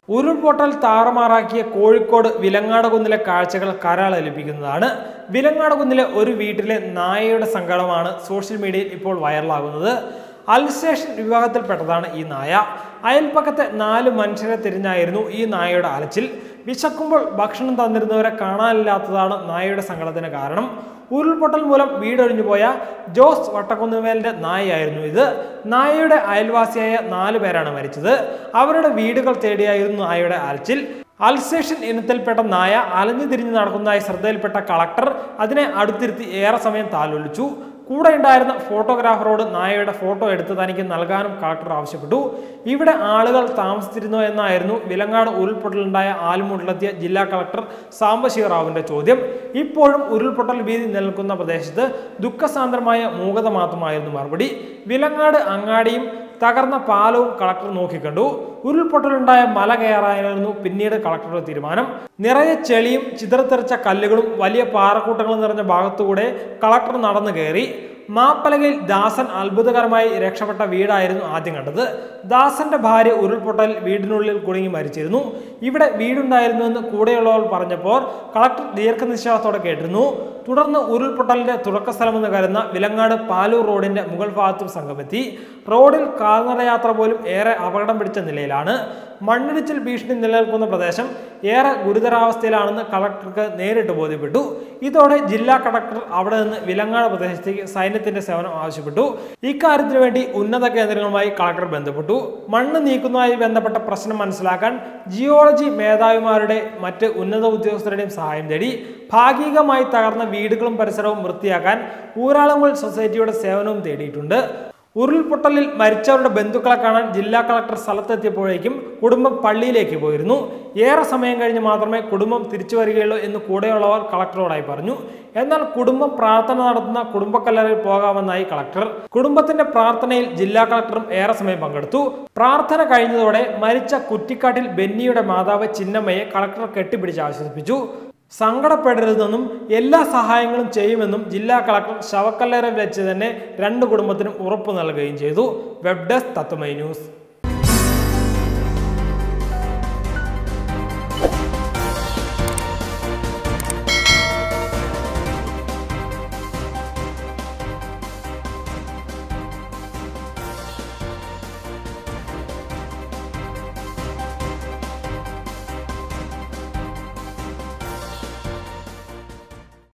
ഉരുൾപൊട്ടൽ താറുമാറാക്കിയ കോഴിക്കോട് വിലങ്ങാട് കുന്നിലെ കാഴ്ചകൾ കരാളലിപ്പിക്കുന്നതാണ് വിലങ്ങാട് കുന്നിലെ ഒരു വീട്ടിലെ നായയുടെ സങ്കടമാണ് സോഷ്യൽ മീഡിയയിൽ ഇപ്പോൾ വൈറലാകുന്നത് അൽസേഷൻ വിഭാഗത്തിൽപ്പെട്ടതാണ് ഈ നായ അയൽപ്പക്കത്തെ നാല് മനുഷ്യരെ തിരിഞ്ഞായിരുന്നു ഈ നായയുടെ അലച്ചിൽ വിശക്കുമ്പോൾ ഭക്ഷണം തന്നിരുന്നവരെ കാണാനില്ലാത്തതാണ് നായയുടെ സങ്കടത്തിന് കാരണം ഉരുൾപൊട്ടൽ മൂലം വീടൊഴിഞ്ഞു പോയ ജോസ് വട്ടക്കുന്നുമേലിന്റെ നായയായിരുന്നു ഇത് നായയുടെ അയൽവാസിയായ നാല് പേരാണ് മരിച്ചത് അവരുടെ വീടുകൾ തേടിയായിരുന്നു നായയുടെ അലച്ചിൽ അൽസേഷൻ ഇനത്തിൽപ്പെട്ട നായ അലഞ്ഞു തിരിഞ്ഞ് നടക്കുന്നതായി ശ്രദ്ധയിൽപ്പെട്ട കളക്ടർ അതിനെ അടുത്തിരുത്തി ഏറെ സമയം താലോലിച്ചു കൂടെ ഉണ്ടായിരുന്ന ഫോട്ടോഗ്രാഫറോട് നായയുടെ ഫോട്ടോ എടുത്ത് തനിക്ക് നൽകാനും കളക്ടർ ആവശ്യപ്പെട്ടു ഇവിടെ ആളുകൾ താമസിച്ചിരുന്നോ എന്നായിരുന്നു വിലങ്ങാട് ഉരുൾപൊട്ടലുണ്ടായ ആലുമൂട്ടിലെത്തിയ ജില്ലാ കളക്ടർ സാംബശിവറാവുവിന്റെ ചോദ്യം ഇപ്പോഴും ഉരുൾപൊട്ടൽ ഭീതി നിലനിൽക്കുന്ന പ്രദേശത്ത് ദുഃഖസാന്ദ്രമായ മൂകത മാത്രമായിരുന്നു മറുപടി വിലങ്ങാട് അങ്ങാടിയും തകർന്ന പാലവും കളക്ടർ നോക്കിക്കണ്ടു ഉരുൾപൊട്ടലുണ്ടായ മല കയറാനായിരുന്നു പിന്നീട് കളക്ടറുടെ തീരുമാനം നിറയെ ചെളിയും ചിതറിത്തെറിച്ച കല്ലുകളും വലിയ പാറക്കൂട്ടങ്ങളും നിറഞ്ഞ ഭാഗത്തുകൂടെ കളക്ടർ നടന്നു കയറി മാപ്പലകയിൽ ദാസൻ അത്ഭുതകരമായി രക്ഷപ്പെട്ട വീടായിരുന്നു ആദ്യം കണ്ടത് ദാസന്റെ ഭാര്യ ഉരുൾപൊട്ടൽ വീടിനുള്ളിൽ കുടുങ്ങി മരിച്ചിരുന്നു ഇവിടെ വീടുണ്ടായിരുന്നുവെന്ന് കൂടെയുള്ളവർ പറഞ്ഞപ്പോൾ കളക്ടർ ദീർഘനിശ്വാസത്തോടെ കേട്ടിരുന്നു തുടർന്ന് ഉരുൾപൊട്ടലിന്റെ തുടക്കസ്ഥലമെന്ന് കരുതുന്ന വിലങ്ങാട് പാലൂർ റോഡിന്റെ മുകൾ ഭാഗത്തും സംഘമെത്തി റോഡിൽ കാൽനടയാത്ര പോലും ഏറെ അപകടം പിടിച്ച നിലയിലാണ് മണ്ണിടിച്ചിൽ ഭീഷണി നിലനിൽക്കുന്ന പ്രദേശം ഏറെ ഗുരുതരാവസ്ഥയിലാണെന്ന് കളക്ടർക്ക് നേരിട്ട് ബോധ്യപ്പെട്ടു ഇതോടെ ജില്ലാ കളക്ടർ അവിടെ നിന്ന് വിലങ്ങാട് പ്രദേശത്തേക്ക് സൈന്യത്തിന്റെ സേവനം ആവശ്യപ്പെട്ടു ഇക്കാര്യത്തിനു വേണ്ടി ഉന്നത കേന്ദ്രങ്ങളുമായി കളക്ടർ ബന്ധപ്പെട്ടു മണ്ണ് നീക്കുന്നതുമായി ബന്ധപ്പെട്ട പ്രശ്നം മനസ്സിലാക്കാൻ ജിയോളജി മേധാവിമാരുടെ മറ്റ് ഉന്നത ഉദ്യോഗസ്ഥരുടെയും സഹായം തേടി ഭാഗികമായി തകർന്ന വീടുകളും പരിസരവും വൃത്തിയാക്കാൻ ഊരാളുങ്കൽ സൊസൈറ്റിയുടെ സേവനവും തേടിയിട്ടുണ്ട് ഉരുൾപൊട്ടലിൽ മരിച്ചവരുടെ ബന്ധുക്കളെ കാണാൻ ജില്ലാ കളക്ടർ സ്ഥലത്തെത്തിയപ്പോഴേക്കും കുടുംബം പള്ളിയിലേക്ക് പോയിരുന്നു ഏറെ സമയം കഴിഞ്ഞ് മാത്രമേ കുടുംബം തിരിച്ചു വരികയുള്ളൂ എന്ന് കൂടെയുള്ളവർ കളക്ടറോടായി പറഞ്ഞു എന്നാൽ കുടുംബം പ്രാർത്ഥന നടത്തുന്ന കുടുംബക്കല്ലറയിൽ പോകാമെന്നായി കളക്ടർ കുടുംബത്തിന്റെ പ്രാർത്ഥനയിൽ ജില്ലാ കളക്ടറും ഏറെ സമയം പങ്കെടുത്തു പ്രാർത്ഥന കഴിഞ്ഞതോടെ മരിച്ച കുറ്റിക്കാട്ടിൽ ബെന്നിയുടെ മാതാവ് ചിന്നമ്മയെ കളക്ടർ കെട്ടിപ്പിടിച്ച് ആശ്വസിപ്പിച്ചു സങ്കടപ്പെടരുതെന്നും എല്ലാ സഹായങ്ങളും ചെയ്യുമെന്നും ജില്ലാ കളക്ടർ ശവക്കല്ലറയിൽ വെച്ച് തന്നെ രണ്ട് കുടുംബത്തിനും ഉറപ്പു നൽകുകയും ചെയ്തു വെബ് ഡെസ്ക് തത്വമൈ ന്യൂസ്